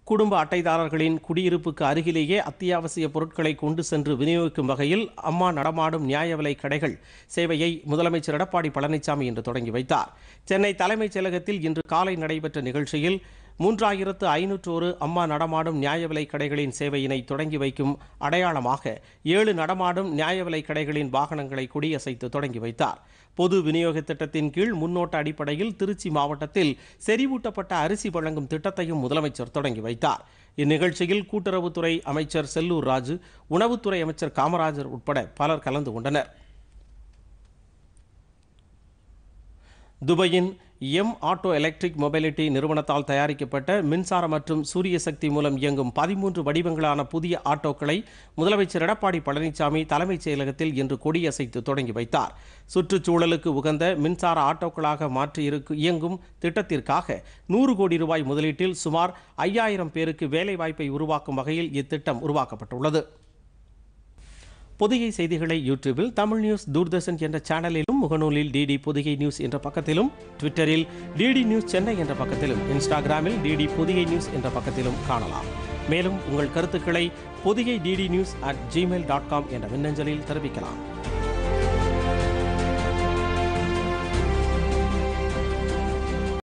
குடும்ப அட்டைதாரர்களின் குடியிருப்புக்கு அருகிலேயே அத்தியாவசிய பொருட்களை கொண்டு சென்று விநியோகிக்கும் வகையில் அம்மா நடமாடும் நியாய விலை கடைகள் சேவையை முதலமைச்சர் எடப்பாடி பழனிசாமி இன்று தொடங்கி வைத்தார் சென்னை தலைமைச் செயலகத்தில் இன்று காலை நடைபெற்ற நிகழ்ச்சியில் மூன்றாயிரத்து ஐநூற்றோரு அம்மா நடமாடும் நியாய விலை கடைகளின் சேவையினை தொடங்கி வைக்கும் அடையாளமாக ஏழு நடமாடும் நியாய விலை கடைகளின் வாகனங்களை கொடியசைத்து தொடங்கி வைத்தார் பொது விநியோக திட்டத்தின் கீழ் முன்னோட்ட அடிப்படையில் திருச்சி மாவட்டத்தில் செறிவூட்டப்பட்ட அரிசி வழங்கும் திட்டத்தையும் முதலமைச்சர் தொடங்கி வைத்தார் இந்நிகழ்ச்சியில் கூட்டுறவுத்துறை அமைச்சர் செல்லூர் ராஜு உணவுத்துறை அமைச்சர் காமராஜர் உட்பட பலர் கலந்து கொண்டனர் துபாயின் எம் ஆட்டோ எலக்ட்ரிக் மொபைலிட்டி நிறுவனத்தால் தயாரிக்கப்பட்ட மின்சார மற்றும் சூரிய சக்தி மூலம் இயங்கும் பதிமூன்று வடிவங்களான புதிய ஆட்டோக்களை முதலமைச்சர் எடப்பாடி பழனிசாமி தலைமைச் செயலகத்தில் இன்று கொடியசைத்து தொடங்கி வைத்தார் சுற்றுச்சூழலுக்கு உகந்த மின்சார ஆட்டோக்களாக மாற்றி இருக்கு இயங்கும் திட்டத்திற்காக நூறு கோடி ரூபாய் முதலீட்டில் சுமார் ஐயாயிரம் பேருக்கு வேலைவாய்ப்பை உருவாக்கும் வகையில் இத்திட்டம் உருவாக்கப்பட்டுள்ளது பொதிகை செய்திகளை யூடியூபில் தமிழ் நியூஸ் தூர்தர்ஷன் என்ற சேனலிலும் முகநூலில் டிடி பொதிகை நியூஸ் என்ற பக்கத்திலும் ட்விட்டரில் டிடி நியூஸ் சென்னை என்ற பக்கத்திலும் இன்ஸ்டாகிராமில் டிடி பொதிகை நியூஸ் என்ற பக்கத்திலும் காணலாம் மேலும் உங்கள் கருத்துக்களை Podhigai DD news at Gmail dot com என்ற மின்னஞ்சலில் தெரிவிக்கலாம்